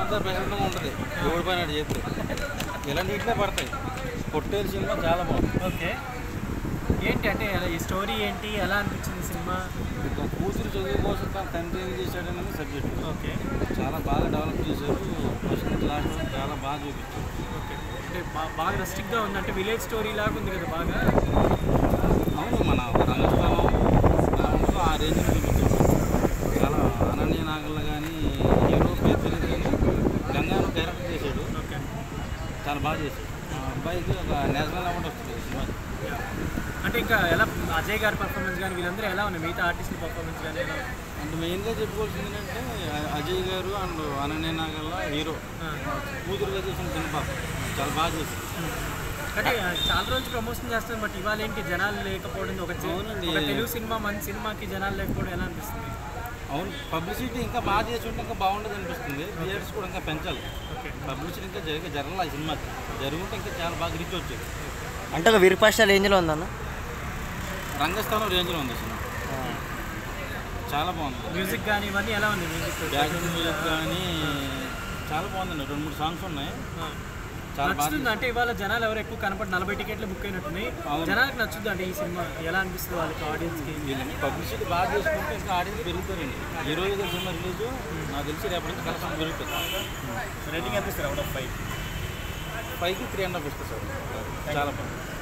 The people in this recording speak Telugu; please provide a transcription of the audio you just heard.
అంతా ప్రశాంతంగా ఉంటుంది ఓడిపోయినట్టు చేస్తే ఇలాంటి వీటిలో పడతాయి పొట్టేరు సినిమా చాలా బాగుంది ఓకే ఏంటి అంటే ఎలా- ఈ స్టోరీ ఏంటి ఎలా అనిపించింది సినిమా ఒక కూతురు చదువు కోసం తన తండ్రి ఏం చేశాడు అనేది సబ్జెక్ట్ ఓకే చాలా బాగా డెవలప్ చేశారు ఫస్ట్ నుంచి లాస్ట్ వరకు చాలా బాగా చూపించారు ఓకే అంటే బా- బాగా రస్టిక్గా ఉంది అంటే విలేజ్ స్టోరీ లాగా ఉంది కదా బాగా అవును మన రంగస్థానం ఎలా ఉంటుందో ఆ రేంజ్ చూపించారు చాలా అనన్య నాగల్ కానీ హీరో పేరు తెలియదు కానీ గంగాను క్యారెక్టర్ చేశాడు ఓకే చాలా బాగా చేశాడు ఆ అబ్బాయికి ఒక నేషనల్ అవార్డు వస్తుంది ఈ సినిమాకి అంటే ఇంకా ఎలా అజయ్ గారి పర్ఫార్మెన్స్ కానీ వీళ్ళందరూ ఎలా ఉన్నాయి మిగతా ఆర్టిస్ట్ పర్ఫార్మెన్స్ కానీ ఎలా ఉంది? అంటే మెయిన్గా చెప్పుకోవాల్సింది ఏంటంటే అ- అజయ్ గారు అండ్ అనన్య నాగల్ల హీరో ఆ. కూతురుగా చేసిన చిన్న పాప చాలా బాగా చేశారు అంటే ఆ, చాలా రోజులు ప్రమోషన్ చేస్తారు బట్ ఇవాళ ఏంటి జనాలు లేకపోవడం ఒక చి- అవునండి. ఒక తెలుగు సినిమా మంచి సినిమాకి జనాలు లేకపోవడం ఎలా అనిపిస్తుంది అవును పబ్లిసిటీ ఇంకా బాగా చేసి ఉంటే ఇంకా బాగుండదు అనిపిస్తుంది థియేటర్స్ కూడా ఇంకా పెంచాలి ఓకే పబ్లిసిటీ ఇంకా జరిగే జరగాలి ఈ సినిమాకి జరుగుంటే ఇంకా చాలా బాగా రీచ్ వచ్చేది అంటే ఒక విరుపాష రేంజ్లో ఉందన్న రంగస్థానం రేంజ్లో ఉంది సినిమా చాలా బాగుంది మ్యూజిక్ కానీ ఇవన్నీ ఎలా ఉంది మ్యూజిక్ బ్యాక్గ్రౌండ్ మ్యూజిక్ కానీ చాలా బాగుందండి రెండు మూడు సాంగ్స్ ఉన్నాయి చాలా బాగా నచ్చుతుంది అంటే ఇవాళ జనాలు ఎవరు ఎక్కువ కనపడి నలభై టికెట్లు బుక్ అయినట్టున్నాయి అవును. జనాలకు నచ్చుద్ది అంటే ఈ సినిమా ఎలా అనిపిస్తుంది వాళ్ళకి ఆడియన్స్కి వీళ్ళని పబ్లిసిటీ బాగా చేసుకుంటే ఇంకా ఆడియన్స్ పెరుగుతారండి ఈ రోజు కదా సినిమా రిలీజ్ నాకు తెలిసి రేపటి నుంచి కలెక్షన్ పెరుగుతుంది రేటింగ్ ఎంత ఇస్తారు అవుట్ ఆఫ్ ఫైవ్ పైకి త్రీ అండ్ హాఫ్ ఇస్తుంది సార్ చాలా బాగుంది